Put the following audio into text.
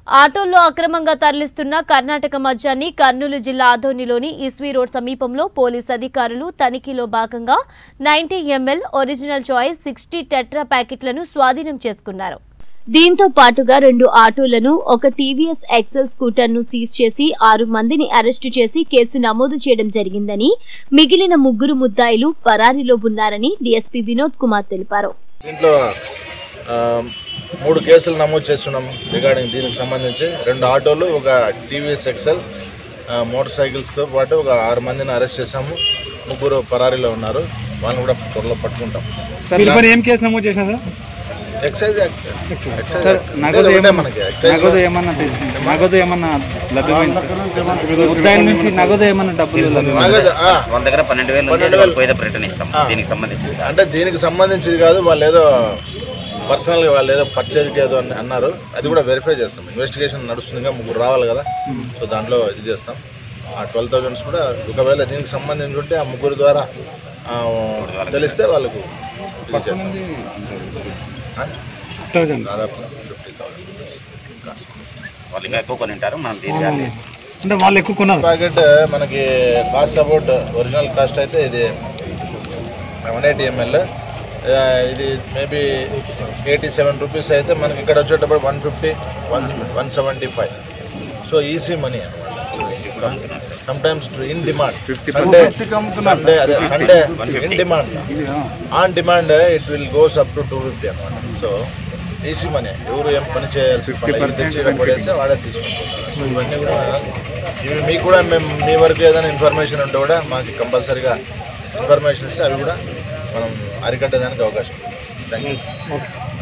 ఆటోల్లో అక్రమంగా తరలిస్తున్న కర్ణాటక మద్యాన్ని కర్నూలు జిల్లా ఆదోనిలోని ఇస్వీ రోడ్ సమీపంలో పోలీస్ అధికారులు తనిఖీలో భాగంగా ninety ML original choice sixty tetra ప్యాకెట్లను స్వాధీనం చేసుకున్నారు దీంతో పాటుగా రెండు ఆటోలను ఒక టీవీఎస్ ఎక్సెల్ స్కూటర్ ను సీజ్ చేసి ఆరు మందిని అరెస్టు చేసి కేసు నమోదు చేయడం జరిగిందని మిగిలిన ముగ్గురు ముద్దాయిలు పరారీలో ఉన్నారని డీఎస్పీ వినోద్ కుమార్ తెలిపారు దీంట్లో ఆ, మూడు కేసులు నమోదు చేస్తున్నాం రిగార్డింగ్ దీనికి సంబంధించి రెండు ఆటోలు ఒక టీవీఎస్ ఎక్సెల్ ఆ, మోటార్ సైకిల్స్తో పాటు ఒక ఆరు మందిని అరెస్ట్ చేశాము ముగ్గురు పరారీలో ఉన్నారు వాళ్ళని కూడా త్వరలో పట్టుకుంటాం సార్ వీళ్ళపైన ఏం కేసు నమోదు చేసినారు excise act excise sir act. నగదు లేదు, ఒకటే ఏమన్నా మనకి ఎక్సైజ్ నగదు ఏమన్నా తీసుకుంది నగదు ఏమన్నా లభ్యమైంది సార్ ఉద్దాయి నుంచి నగదు ఏమన్నా డబ్బులు లభ్యమైంది నగదు, ఆ, మన దగ్గర పన్నెండు వేలు ఉంది పన్నెండు అది వేలు. పోయేటప్పుడు రిటర్న్ ఇస్తాం ఆ. దీనికి సంబంధించి అంటే దీనికి సంబంధించింది కాదు వాళ్ళు ఏదో పర్సనల్గా వాళ్ళు ఏదో పర్చేజ్కి ఏదో అని అన్నారు అది కూడా వెరిఫై చేస్తాం ఇన్వెస్టిగేషన్ నడుస్తుందిగా ముగ్గురు రావాలి కదా సో దాంట్లో ఇది చేస్తాం ఆ ట్వెల్వ్ థౌజండ్స్ కూడా ఒకవేళ దీనికి సంబంధించి ఉంటే ఆ ముగ్గురు ద్వారా ఆ, తెలిస్తే వాళ్ళకు ఇది చేస్తాం ఆ? థౌజండ్ దాదాపు ఫిఫ్టీ థౌసండ్ వాళ్ళు ఇంకా ఎక్కువ కొని ఉంటారు మనం దీనికి అన్ని అంటే వాళ్ళు ఎక్కువ కొన్నారు ప్యాకెట్ మనకి కాస్ట్ అబౌట్ ఒరిజినల్ కాస్ట్ అయితే ఇది వన్ ఎయిటీ ఎంఎల్ ఇది మేబీ ఎయిటీ సెవెన్ రూపీస్ అయితే మనకి ఇక్కడ వచ్చేటప్పుడు one fifty one one seventy five so easy money అనమాట sometimes in demand Sunday Sunday అదే Sunday in demand on demand it will goes up to two fifty అనమాట so easy money ఎవరు ఏం పని చేయాల్సి పడేస్తే వాడే తీసుకుంటున్నారు సో ఇవన్నీ కూడా ఇవి మీకు కూడా మేము మీ వరకు ఏదైనా ఇన్ఫర్మేషన్ ఉంటే కూడా మాకు కంపల్సరీగా ఇన్ఫర్మేషన్ ఇస్తే అవి కూడా మనం అరికట్టడానికి అవకాశం థ్యాంక్ యూ ఓకే సార్